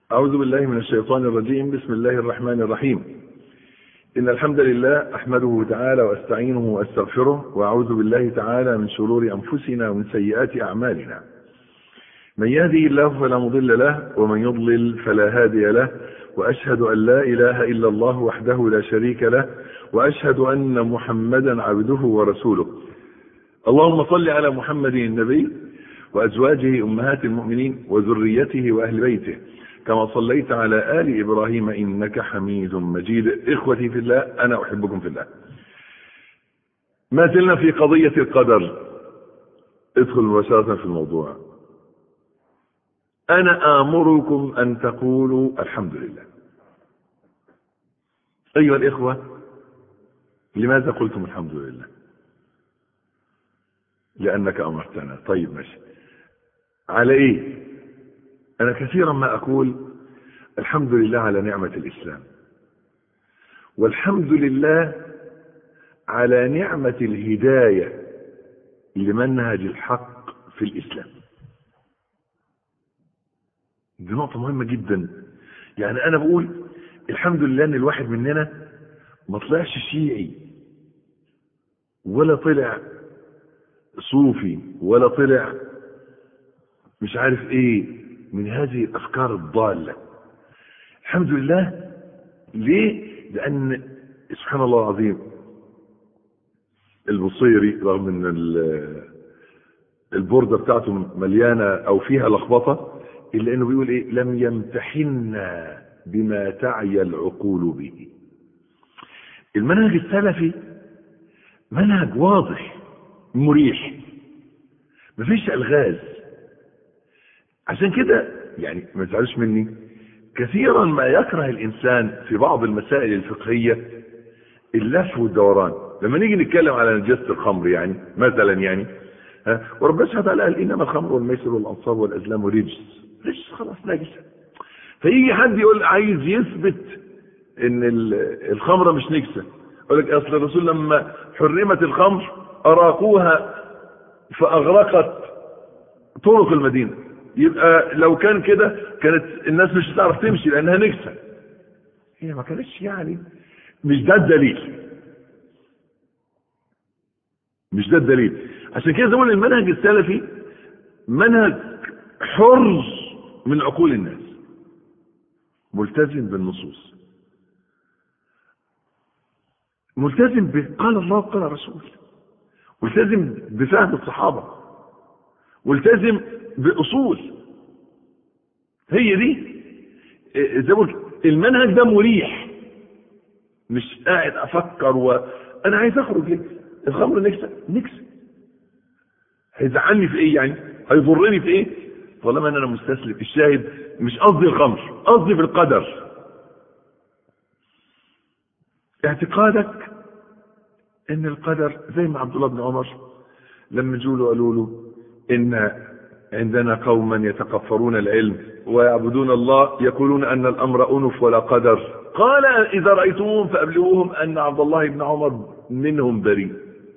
أعوذ بالله من الشيطان الرجيم بسم الله الرحمن الرحيم إن الحمد لله أحمده تعالى وأستعينه وأستغفره وأعوذ بالله تعالى من شرور أنفسنا ومن سيئات أعمالنا من يهدي الله فلا مضل له ومن يضلل فلا هادي له وأشهد أن لا إله إلا الله وحده لا شريك له وأشهد أن محمدا عبده ورسوله اللهم صل على محمد النبي وأزواجه أمهات المؤمنين وذريته وأهل بيته كما صليت على آل إبراهيم إنك حميد مجيد إخوتي في الله أنا أحبكم في الله ما زلنا في قضية القدر ادخل مباشرة في الموضوع أنا آمركم أن تقولوا الحمد لله أيها الإخوة لماذا قلتم الحمد لله لأنك أمرتنا طيب ماشي على إيه أنا كثيرا ما أقول الحمد لله على نعمة الإسلام والحمد لله على نعمة الهداية لمنهج الحق في الإسلام دي نقطة مهمة جدا يعني أنا بقول الحمد لله إن الواحد مننا ما طلعش شيعي ولا طلع صوفي ولا طلع مش عارف ايه من هذه الافكار الضاله الحمد لله ليه لان سبحان الله العظيم البصيري رغم ان البورده بتاعته مليانه او فيها لخبطه الا انه بيقول ايه لم يمتحنا بما تعي العقول به المنهج السلفي منهج واضح مريح مفيش الغاز عشان كده يعني ما تزعلوش مني كثيرا ما يكره الانسان في بعض المسائل الفقهيه اللف والدوران لما نيجي نتكلم على نجاسه الخمر يعني مثلا يعني ها وربنا سبحانه وتعالى قال انما الخمر والميسر والانصاب والازلام رجس رجس خلاص نجسه فيجي حد يقول عايز يثبت ان الخمره مش نجسه يقول لك اصل الرسول لما حرمت الخمر اراقوها فاغرقت طرق المدينه يبقى لو كان كده كانت الناس مش هتعرف تمشي لانها نجسه هي ما كانتش يعني مش ده الدليل مش ده الدليل عشان كده بقول المنهج السلفي منهج حر من عقول الناس ملتزم بالنصوص ملتزم بقال الله وقال الرسول ملتزم بفهم الصحابة ملتزم بأصول هي دي زي ما المنهج ده مريح مش قاعد افكر وانا عايز اخرج ليه الخمر نكسه نكسه هيزعلني في ايه يعني هيضرني في ايه طالما ان انا مستسلم الشاهد مش قصدي الخمر قصدي في القدر اعتقادك ان القدر زي ما عبد الله بن عمر لما جوا قالوا له ان عندنا قوما يتقفرون العلم ويعبدون الله يقولون ان الامر انف ولا قدر قال اذا رايتموهم فابلغوهم ان عبد الله بن عمر منهم بريء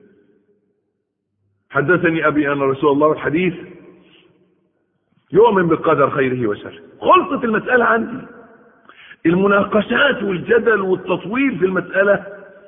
حدثني ابي ان رسول الله الحديث يؤمن بالقدر خيره وشره خلصت المساله عندي المناقشات والجدل والتطويل في المساله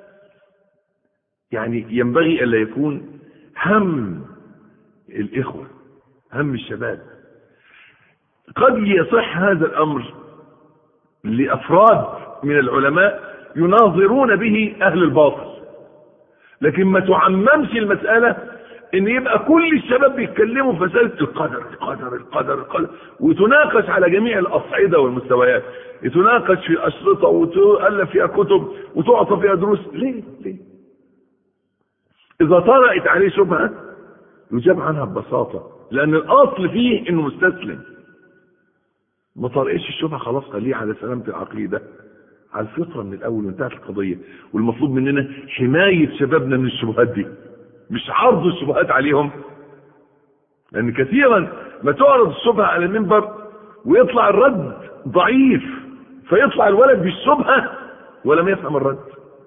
يعني ينبغي الا يكون هم الاخوه هم الشباب قد يصح هذا الامر لافراد من العلماء يناظرون به اهل الباطل لكن ما تعممش المساله ان يبقى كل الشباب بيتكلموا في مساله القدر القدر القدر القدر وتناقش على جميع الاصعده والمستويات يتناقش في اشرطه وتؤلف فيها كتب وتعطى فيها دروس ليه ليه اذا طرأت عليه شبهه يجاب عنها ببساطه لان الاصل فيه انه مستسلم ما طرقش الشبهه خلاص خليه على سلامه العقيده على الفطره من الاول وانتهت القضيه والمطلوب مننا حمايه شبابنا من الشبهات دي مش عرض الشبهات عليهم لان كثيرا ما تعرض الشبهه على المنبر ويطلع الرد ضعيف فيطلع الولد بالشبهه ولم يفهم الرد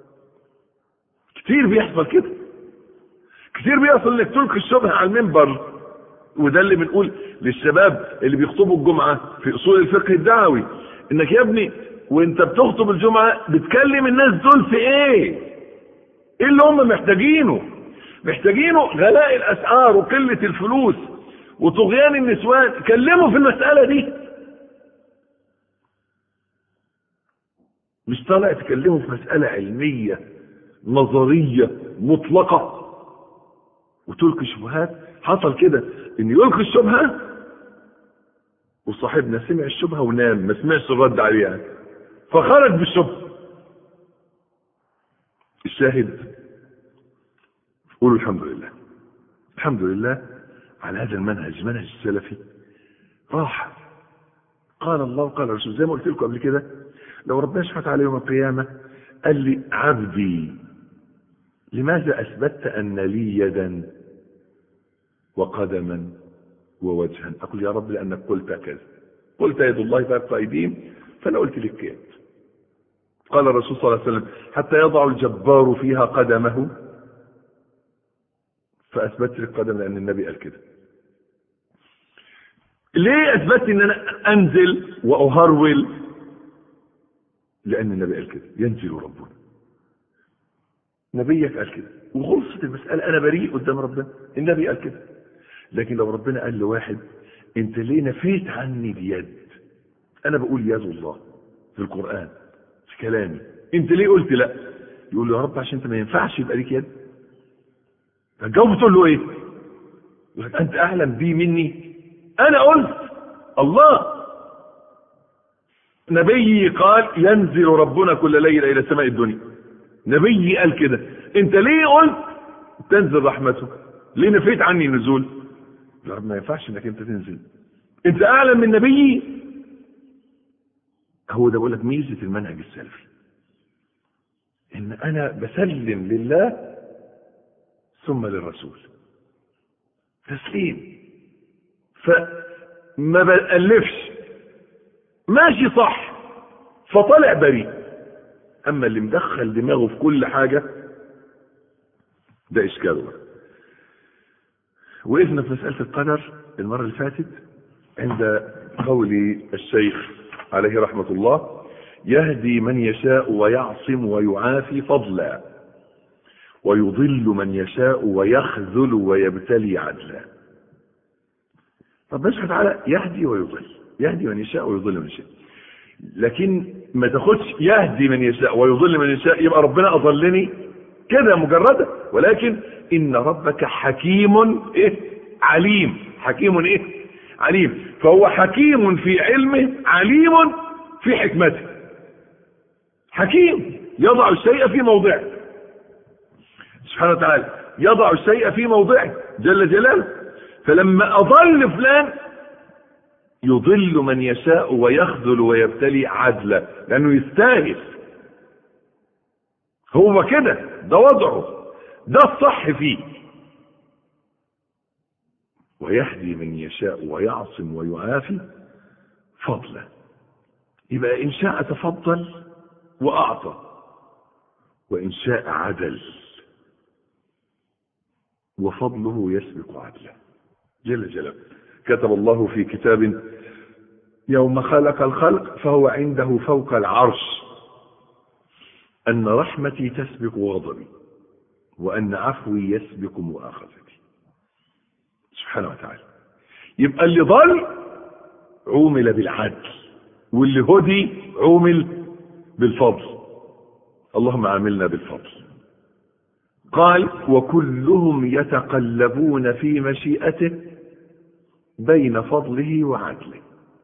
كتير بيحصل كده كتير بيحصل انك تلقي الشبهه على المنبر وده اللي بنقول للشباب اللي بيخطبوا الجمعه في اصول الفقه الدعوي انك يا ابني وانت بتخطب الجمعة بتكلم الناس دول في ايه ايه اللي هم محتاجينه محتاجينه غلاء الاسعار وقلة الفلوس وطغيان النسوان كلموا في المسألة دي مش طالع تكلموا في مسألة علمية نظرية مطلقة وتلقي شبهات حصل كده ان يلقي الشبهة وصاحبنا سمع الشبهة ونام ما سمعش الرد عليها فخرج بالشبهة الشاهد قولوا الحمد لله الحمد لله على هذا المنهج منهج السلفي راح قال الله وقال الرسول زي ما قلت لكم قبل كده لو ربنا سبحانه وتعالى يوم القيامة قال لي عبدي لماذا أثبتت أن لي يدا وقدما ووجها أقول يا رب لأنك قلت كذا قلت يد الله فوق أيديهم فأنا قلت لك يد قال الرسول صلى الله عليه وسلم حتى يضع الجبار فيها قدمه فأثبت لك قدم لأن النبي قال كده ليه أثبت أن أنا أنزل وأهرول لأن النبي قال كده ينزل ربنا نبيك قال كده وخلصت المسألة أنا بريء قدام ربنا النبي قال كده لكن لو ربنا قال لواحد أنت ليه نفيت عني بيد أنا بقول يد الله في القرآن في كلامي أنت ليه قلت لا يقول له يا رب عشان أنت ما ينفعش يبقى ليك يد فالجواب تقول له إيه يقول لك أنت أعلم بي مني أنا قلت الله نبي قال ينزل ربنا كل ليلة إلى سماء الدنيا نبي قال كده انت ليه قلت تنزل رحمته ليه نفيت عني النزول يا رب ما ينفعش انك انت تنزل انت اعلم من نبيي هو ده بقول لك ميزه المنهج السلفي ان انا بسلم لله ثم للرسول تسليم فما بألفش ماشي صح فطلع بريء اما اللي مدخل دماغه في كل حاجة ده اشكال وقفنا في مسألة القدر المرة اللي فاتت عند قول الشيخ عليه رحمة الله يهدي من يشاء ويعصم ويعافي فضلا ويضل من يشاء ويخذل ويبتلي عدلا ربنا سبحانه وتعالى يهدي ويضل يهدي من يشاء ويضل من يشاء لكن ما تاخدش يهدي من يشاء ويضل من يشاء يبقى ربنا اضلني كده مجرده ولكن ان ربك حكيم ايه عليم حكيم ايه عليم فهو حكيم في علمه عليم في حكمته حكيم يضع الشيء في موضعه سبحانه وتعالى يضع الشيء في موضعه جل جلاله فلما اضل فلان يضل من يشاء ويخذل ويبتلي عدلا لانه يستاهل هو كده ده وضعه ده الصح فيه ويهدي من يشاء ويعصم ويعافي فضلا يبقى ان شاء تفضل واعطى وان شاء عدل وفضله يسبق عدله جل جلاله كتب الله في كتاب يوم خلق الخلق فهو عنده فوق العرش أن رحمتي تسبق غضبي وأن عفوي يسبق مؤاخذتي سبحانه وتعالى يبقى اللي ضل عومل بالعدل واللي هدي عومل بالفضل اللهم عاملنا بالفضل قال وكلهم يتقلبون في مشيئته بين فضله وعدله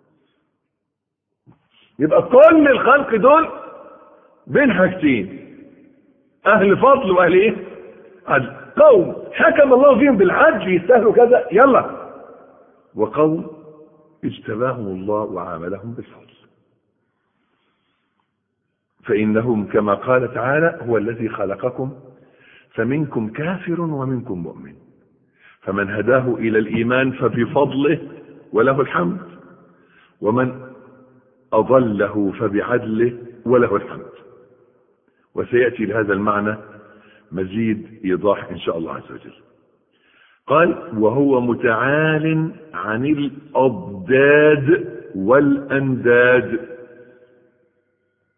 يبقى كل الخلق دول بين حاجتين اهل فضل واهل ايه عدل قوم حكم الله فيهم بالعدل يستاهلوا كذا يلا وقوم اجتباهم الله وعاملهم بالفضل فانهم كما قال تعالى هو الذي خلقكم فمنكم كافر ومنكم مؤمن فمن هداه الى الايمان فبفضله وله الحمد ومن اضله فبعدله وله الحمد وسياتي لهذا المعنى مزيد ايضاح ان شاء الله عز وجل قال وهو متعال عن الاضداد والانداد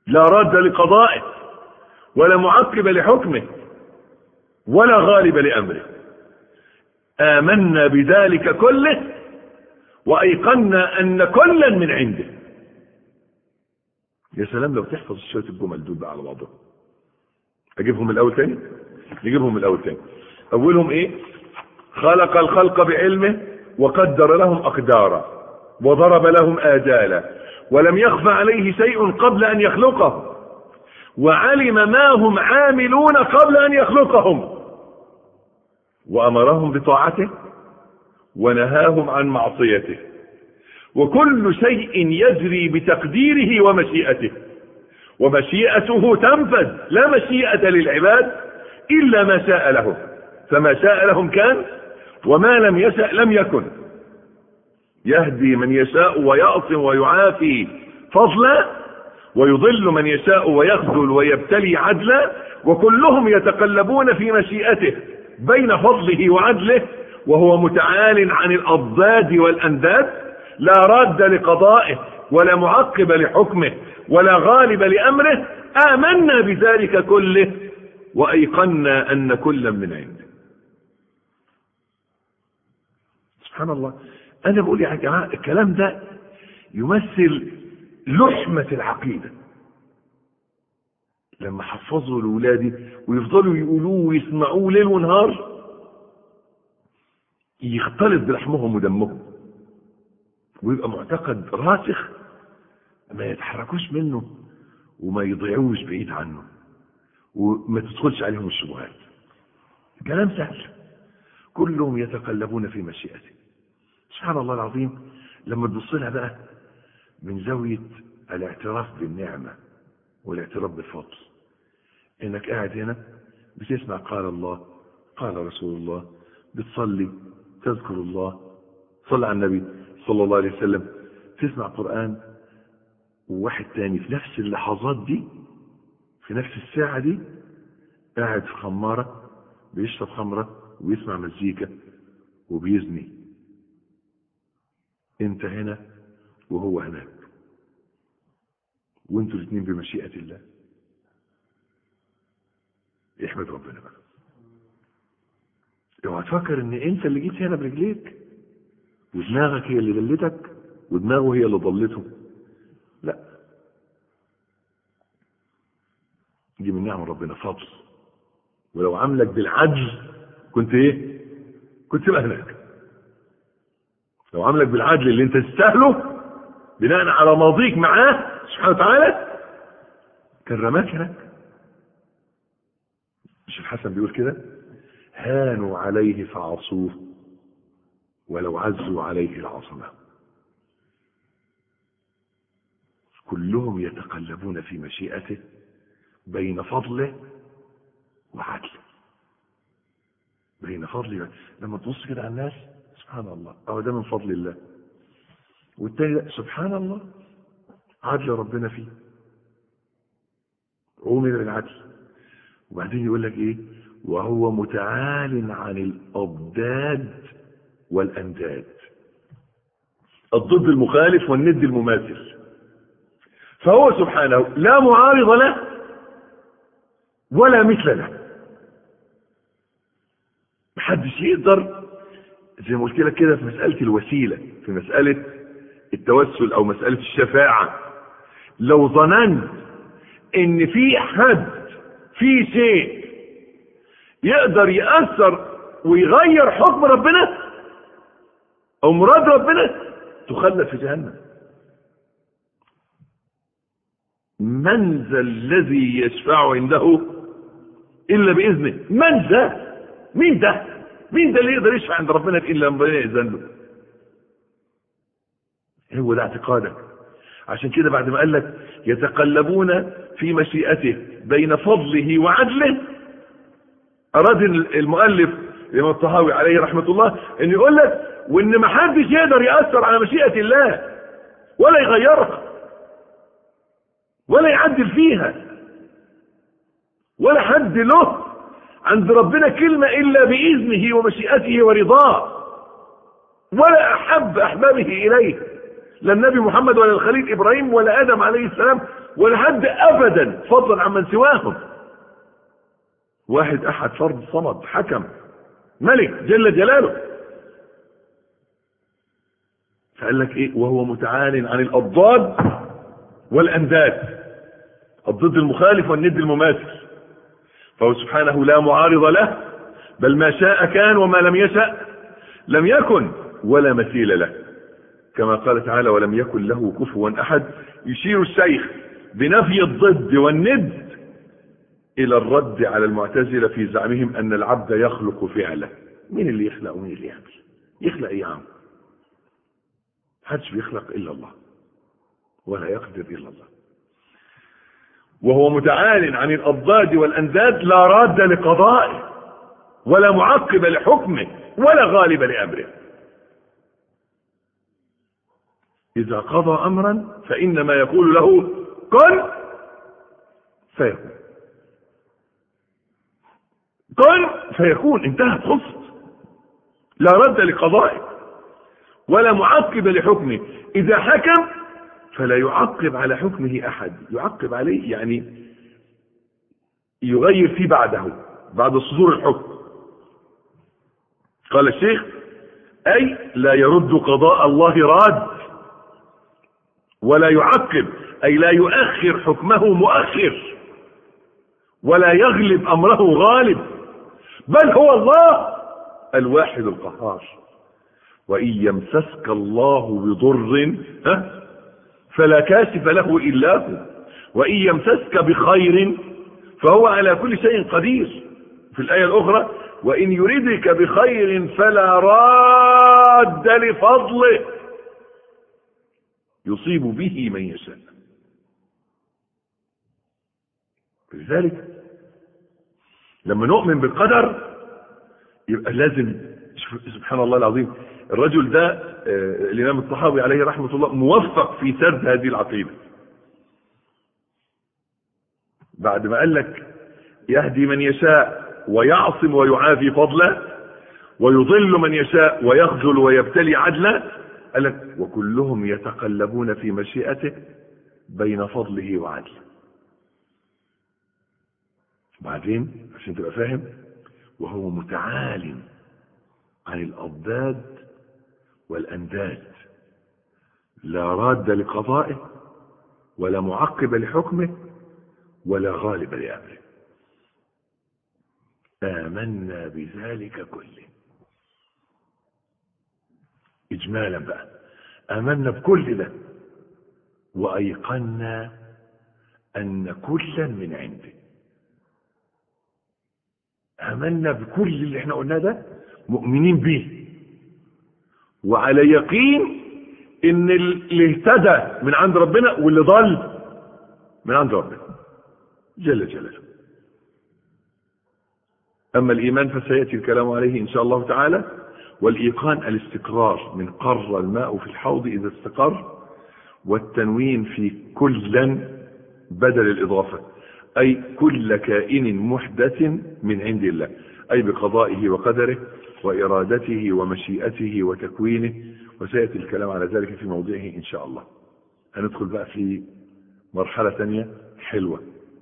لا راد لقضائه ولا معقب لحكمه ولا غالب لأمره آمنا بذلك كله وأيقنا أن كلا من عنده يا سلام لو تحفظ شوية الجمل دول بقى على بعضهم أجيبهم الأول تاني نجيبهم الأول تاني أولهم إيه خلق الخلق بعلمه وقدر لهم أقدارا وضرب لهم آجالا ولم يخفى عليه شيء قبل أن يخلقه وعلم ما هم عاملون قبل أن يخلقهم وأمرهم بطاعته ونهاهم عن معصيته وكل شيء يجري بتقديره ومشيئته ومشيئته تنفذ لا مشيئة للعباد إلا ما شاء لهم فما شاء لهم كان وما لم يشأ لم يكن يهدي من يشاء ويعصم ويعافي فضلا ويضل من يشاء ويخذل ويبتلي عدلا وكلهم يتقلبون في مشيئته بين فضله وعدله وهو متعال عن الأضداد والأنداد لا راد لقضائه ولا معقب لحكمه ولا غالب لأمره آمنا بذلك كله وأيقنا أن كلا من عنده سبحان الله أنا بقول يا جماعة الكلام ده يمثل لحمة العقيدة لما حفظوا لأولادي ويفضلوا يقولوه ويسمعوه ليل ونهار يختلط بلحمهم ودمهم ويبقى معتقد راسخ ما يتحركوش منه وما يضيعوش بعيد عنه وما تدخلش عليهم الشبهات كلام سهل كلهم يتقلبون في مشيئته سبحان الله العظيم لما تبص لها بقى من زاوية الاعتراف بالنعمة والاعتراف بالفضل انك قاعد هنا بتسمع قال الله قال رسول الله بتصلي تذكر الله صلى على النبي صلى الله عليه وسلم تسمع قرآن وواحد تاني في نفس اللحظات دي في نفس الساعة دي قاعد في خمارة بيشرب خمرة ويسمع مزيكا وبيزني انت هنا وهو هناك وانتوا الاثنين بمشيئة الله احمد ربنا بقى اوعى تفكر ان انت اللي جيت هنا برجليك ودماغك هي اللي دلتك ودماغه هي اللي ضلته لا دي من نعم ربنا فضل ولو عاملك بالعدل كنت ايه كنت بقى هناك لو عاملك بالعدل اللي انت تستاهله بناء على ماضيك معاه سبحانه وتعالى كان رماك هناك مش الحسن بيقول كده هانوا عليه فعصوه ولو عزوا عليه العظمة كلهم يتقلبون في مشيئته بين فضله وعدله بين فضله لما تبص كده على الناس سبحان الله أو ده من فضل الله والتاني سبحان الله عدل ربنا فيه عومل بالعدل وبعدين يقول لك ايه وهو متعال عن الأضداد والأنداد الضد المخالف والند المماثل فهو سبحانه لا معارض له ولا مثل له محدش يقدر زي ما قلت لك كده في مسألة الوسيلة في مسألة التوسل أو مسألة الشفاعة لو ظننت إن في حد في شيء يقدر يأثر ويغير حكم ربنا أو مراد ربنا تخلد في جهنم من ذا الذي يشفع عنده إلا بإذنه من ذا مين ده مين ده اللي يقدر يشفع عند ربنا إلا ربنا يأذن له هو ده اعتقادك عشان كده بعد ما قال لك يتقلبون في مشيئته بين فضله وعدله أراد المؤلف الإمام الطهاوي عليه رحمة الله أن يقول لك وإن ما حدش يقدر يأثر على مشيئة الله ولا يغيرها ولا يعدل فيها ولا حد له عند ربنا كلمة إلا بإذنه ومشيئته ورضاه ولا أحب أحبابه إليه لا النبي محمد ولا الخليل إبراهيم ولا آدم عليه السلام ولا حد ابدا فضلا عمن سواهم واحد احد فرد صمد حكم ملك جل جلاله فقال لك ايه وهو متعال عن الاضداد والانداد الضد المخالف والند المماثل فهو سبحانه لا معارض له بل ما شاء كان وما لم يشأ لم يكن ولا مثيل له كما قال تعالى ولم يكن له كفوا احد يشير الشيخ بنفي الضد والند الى الرد على المعتزله في زعمهم ان العبد يخلق فعله مين اللي يخلق ومين اللي يعمل يخلق ايه يا عم محدش بيخلق الا الله ولا يقدر الا الله وهو متعال عن الاضداد والانداد لا راد لقضائه ولا معقب لحكمه ولا غالب لامره اذا قضى امرا فانما يقول له كن فيكون كن فيكون انتهت خلصت لا رد لقضائه ولا معقب لحكمه اذا حكم فلا يعقب على حكمه احد يعقب عليه يعني يغير فيه بعده بعد صدور الحكم قال الشيخ اي لا يرد قضاء الله راد ولا يعقب اي لا يؤخر حكمه مؤخر ولا يغلب امره غالب بل هو الله الواحد القهار وان يمسسك الله بضر ها فلا كاشف له الا هو وان يمسسك بخير فهو على كل شيء قدير في الايه الاخرى وان يردك بخير فلا راد لفضله يصيب به من يشاء لذلك لما نؤمن بالقدر يبقى لازم سبحان الله العظيم الرجل ده آه، الامام الطحاوي عليه رحمه الله موفق في سرد هذه العقيده بعد ما قال لك يهدي من يشاء ويعصم ويعافي فضله ويضل من يشاء ويخذل ويبتلي عدله قال لك وكلهم يتقلبون في مشيئته بين فضله وعدله وبعدين عشان تبقى فاهم وهو متعال عن الأضداد والأنداد لا راد لقضائه ولا معقب لحكمه ولا غالب لأمره آمنا بذلك كله إجمالا بقى آمنا بكل ده وأيقنا أن كلا من عنده آمنا بكل اللي احنا قلناه ده مؤمنين به وعلى يقين ان اللي اهتدى من عند ربنا واللي ضل من عند ربنا جل جلاله اما الايمان فسياتي الكلام عليه ان شاء الله تعالى والايقان الاستقرار من قر الماء في الحوض اذا استقر والتنوين في كلا بدل الاضافه اي كل كائن محدث من عند الله اي بقضائه وقدره وارادته ومشيئته وتكوينه وسياتي الكلام على ذلك في موضعه ان شاء الله هندخل بقى في مرحله ثانيه حلوه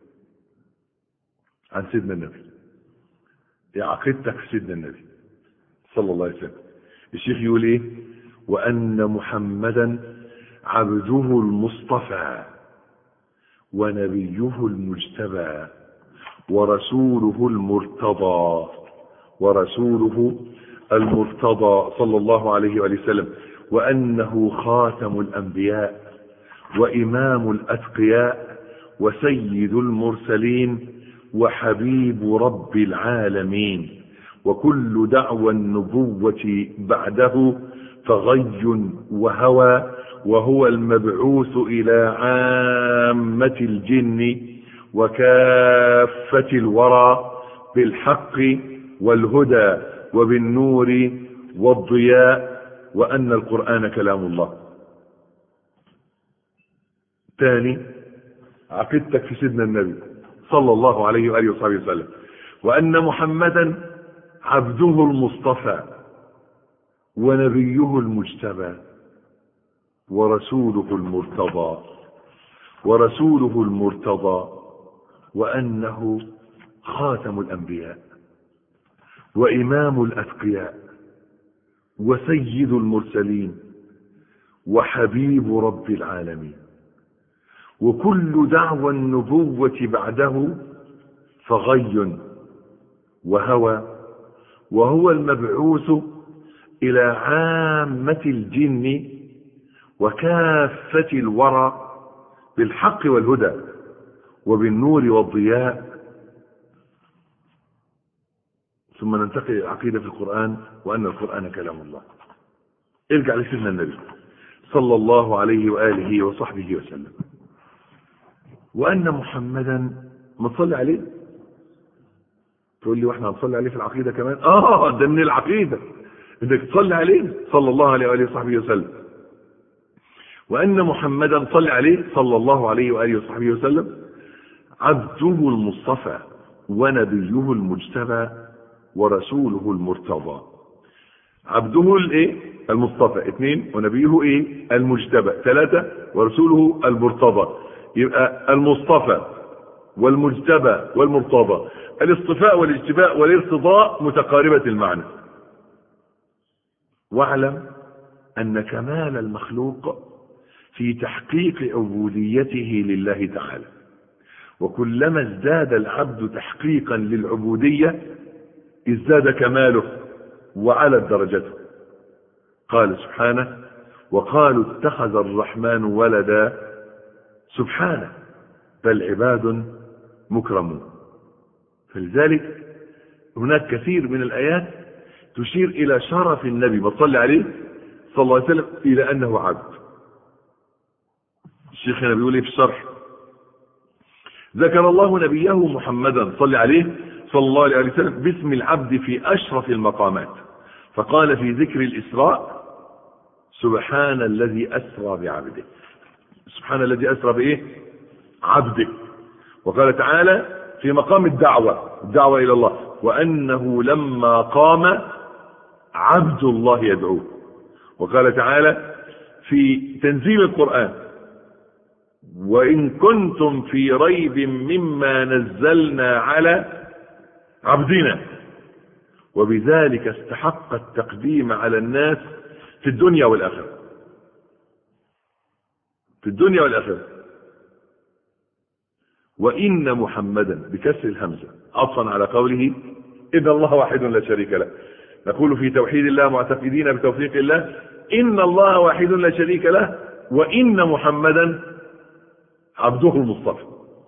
عن سيدنا النبي يا عقيدتك في سيدنا النبي صلى الله عليه وسلم الشيخ يقول ايه وان محمدا عبده المصطفى ونبيه المجتبى ورسوله المرتضى ورسوله المرتضى صلى الله عليه وآله وسلم وأنه خاتم الأنبياء وإمام الأتقياء وسيد المرسلين وحبيب رب العالمين وكل دعوى النبوة بعده فغي وهوى وهو المبعوث إلى عامة الجن وكافة الورى بالحق والهدى وبالنور والضياء وأن القرآن كلام الله ثاني عقيدتك في سيدنا النبي صلى الله عليه وآله وصحبه وسلم وأن محمدا عبده المصطفى ونبيه المجتبى ورسوله المرتضى ورسوله المرتضى وأنه خاتم الأنبياء وإمام الأتقياء وسيد المرسلين وحبيب رب العالمين وكل دعوى النبوة بعده فغي وهوى وهو المبعوث إلى عامة الجن وكافة الورى بالحق والهدى وبالنور والضياء ثم ننتقل إلى العقيدة في القرآن وأن القرآن كلام الله ارجع لسيدنا النبي صلى الله عليه وآله وصحبه وسلم وأن محمدا ما تصلي عليه تقول لي واحنا هنصلي عليه في العقيدة كمان اه ده من العقيدة انك تصلي عليه صلى الله عليه وآله وصحبه وسلم وأن محمدا صلى عليه صلى الله عليه وآله وصحبه وسلم عبده المصطفى ونبيه المجتبى ورسوله المرتضى عبده الايه المصطفى اثنين ونبيه ايه المجتبى ثلاثة ورسوله المرتضى يبقى المصطفى والمجتبى والمرتضى الاصطفاء والاجتباء والارتضاء متقاربة المعنى واعلم أن كمال المخلوق في تحقيق عبوديته لله تعالى وكلما ازداد العبد تحقيقا للعبودية ازداد كماله وعلت درجته قال سبحانه وقالوا اتخذ الرحمن ولدا سبحانه بل عباد مكرمون فلذلك هناك كثير من الآيات تشير إلى شرف النبي ما تصلي عليه صلى الله عليه وسلم إلى أنه عبد الشيخ هنا بيقول ايه في الشرح ذكر الله نبيه محمدا صلى عليه صلى الله عليه وسلم باسم العبد في أشرف المقامات فقال في ذكر الإسراء سبحان الذي أسرى بعبده سبحان الذي أسرى بإيه عبده وقال تعالى في مقام الدعوة الدعوة إلى الله وأنه لما قام عبد الله يدعوه وقال تعالى في تنزيل القرآن وإن كنتم في ريب مما نزلنا على عبدنا وبذلك استحق التقديم على الناس في الدنيا والآخرة في الدنيا والآخرة وإن محمدا بكسر الهمزة عطفا على قوله إن الله واحد لا شريك له نقول في توحيد الله معتقدين بتوفيق الله إن الله واحد لا شريك له وإن محمدا عبده المصطفى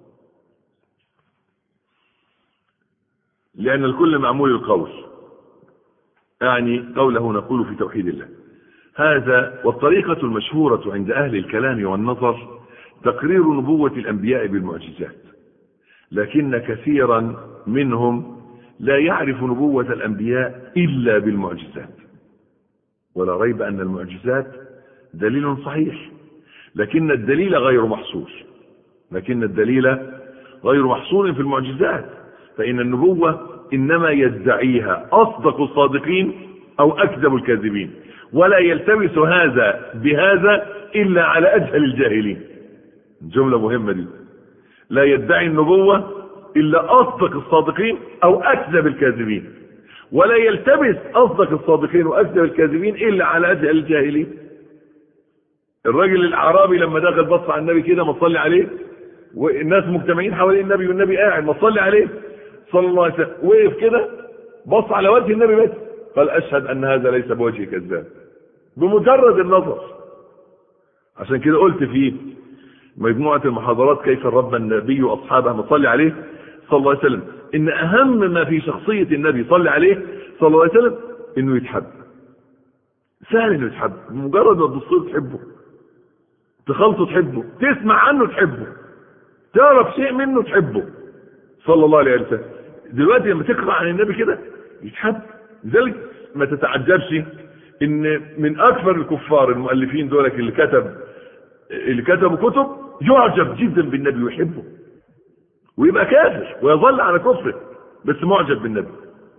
لأن الكل معمول القول يعني قوله نقول في توحيد الله هذا والطريقة المشهورة عند أهل الكلام والنظر تقرير نبوة الأنبياء بالمعجزات لكن كثيرا منهم لا يعرف نبوة الأنبياء إلا بالمعجزات ولا ريب أن المعجزات دليل صحيح لكن الدليل غير محصور لكن الدليل غير محصور في المعجزات فإن النبوة إنما يدعيها أصدق الصادقين أو أكذب الكاذبين ولا يلتمس هذا بهذا إلا على أجهل الجاهلين جملة مهمة دي لا يدعي النبوة إلا أصدق الصادقين أو أكذب الكاذبين ولا يلتبس أصدق الصادقين وأكذب الكاذبين إلا على أجهل الجاهلين الراجل الأعرابي لما دخل بص على النبي كده ما تصلي عليه والناس مجتمعين حوالين النبي والنبي قاعد ما تصلي عليه صلى الله عليه وسلم وقف كده بص على وجه النبي بس قال أشهد أن هذا ليس بوجه كذاب بمجرد النظر عشان كده قلت في مجموعة المحاضرات كيف رب النبي أصحابه مصلي عليه صلى الله عليه وسلم إن أهم ما في شخصية النبي صلى عليه صلى الله عليه وسلم إنه يتحب سهل إنه يتحب مجرد ما تبص تحبه تخلطه تحبه تسمع عنه تحبه تعرف شيء منه تحبه صلى الله عليه وسلم دلوقتي لما تقرأ عن النبي كده يتحب لذلك ما تتعجبش ان من اكثر الكفار المؤلفين دولك اللي كتب اللي كتبوا كتب يعجب جدا بالنبي ويحبه ويبقى كافر ويظل على كفره بس معجب بالنبي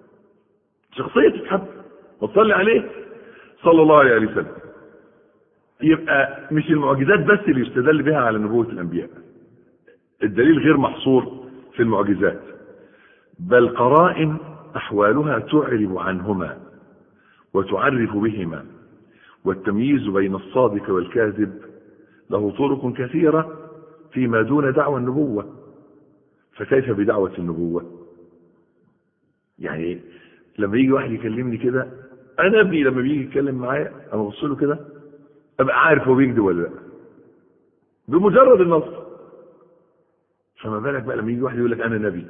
شخصية تتحب وتصلي عليه صلى الله عليه وسلم يبقى مش المعجزات بس اللي يستدل بها على نبوة الأنبياء الدليل غير محصور في المعجزات بل قرائن أحوالها تعرب عنهما وتعرف بهما والتمييز بين الصادق والكاذب له طرق كثيرة فيما دون دعوى النبوة فكيف بدعوة النبوة يعني لما يجي واحد يكلمني كده انا ابني لما بيجي يتكلم معايا انا ابص له كده ابقى عارف هو بيكذب ولا لا بمجرد النظر فما بالك بقى لما يجي واحد يقول لك انا نبي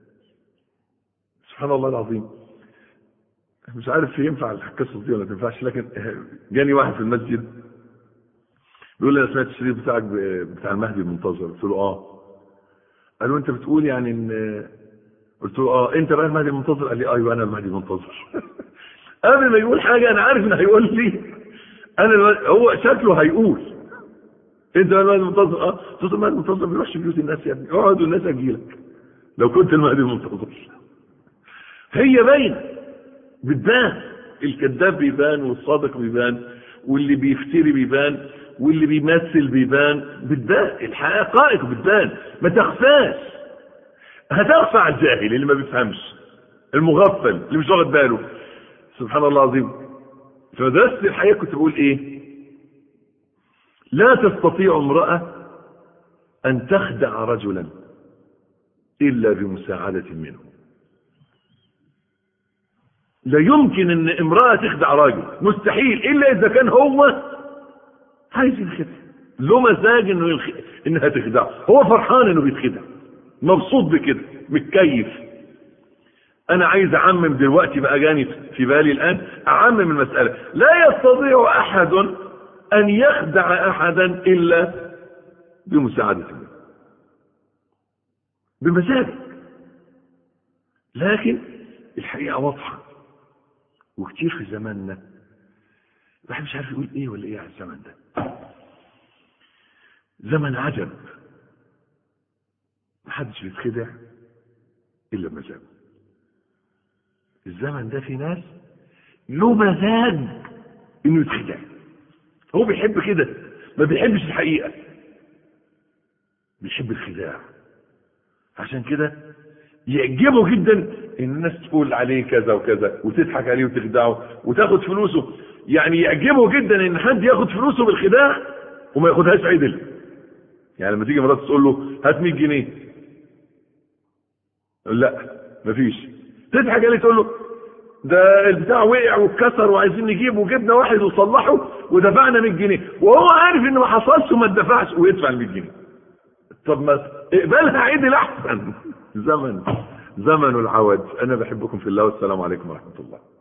سبحان الله العظيم مش عارف ينفع القصه دي ولا ما تنفعش لكن جاني واحد في المسجد بيقول لي انا سمعت الشريط بتاعك بتاع المهدي المنتظر قلت له اه قال له انت بتقول يعني ان قلت له اه انت بقى المهدي المنتظر قال لي ايوه انا المهدي المنتظر قبل ما يقول حاجه انا عارف انه هيقول لي انا الم... هو شكله هيقول انت بقى المهدي المنتظر اه قلت له المهدي المنتظر ما بيروحش بيوت الناس يا ابني اقعد والناس اجيلك لو كنت المهدي المنتظر هي باينه بتبان الكذاب بيبان والصادق بيبان واللي بيفتري بيبان واللي بيمثل بيبان بتبان الحقائق بتبان ما تخفاش هتخفى على الجاهل اللي ما بيفهمش المغفل اللي مش واخد باله سبحان الله العظيم في مدرسة الحياة كنت بقول ايه لا تستطيع امرأة ان تخدع رجلا الا بمساعدة منه لا يمكن ان امرأة تخدع راجل مستحيل الا اذا كان هو عايز ينخدع له مزاج انه ينخ... انها تخدعه هو فرحان انه بيتخدع مبسوط بكده متكيف انا عايز اعمم دلوقتي بقى جاني في بالي الان اعمم المسألة لا يستطيع احد ان يخدع احدا الا بمساعدة الله بمزاجك لكن الحقيقة واضحة وكتير في زماننا الواحد مش عارف يقول ايه ولا ايه على الزمن ده زمن عجب محدش بيتخدع الا بمزاجه الزمن ده في ناس له مزاج انه يتخدع هو بيحب كده ما بيحبش الحقيقه بيحب الخداع عشان كده يعجبه جدا ان الناس تقول عليه كذا وكذا وتضحك عليه وتخدعه وتاخد فلوسه يعني يعجبه جدا ان حد ياخد فلوسه بالخداع وما ياخدهاش عدل يعني لما تيجي مرات تقول له هات 100 جنيه لا مفيش تضحك عليه تقول له ده البتاع وقع واتكسر وعايزين نجيبه وجبنا واحد وصلحه ودفعنا 100 جنيه وهو عارف ان ما حصلش وما اتدفعش ويدفع ال 100 جنيه طب ما اقبلها عدل احسن زمن زمن العوج انا بحبكم في الله والسلام عليكم ورحمه الله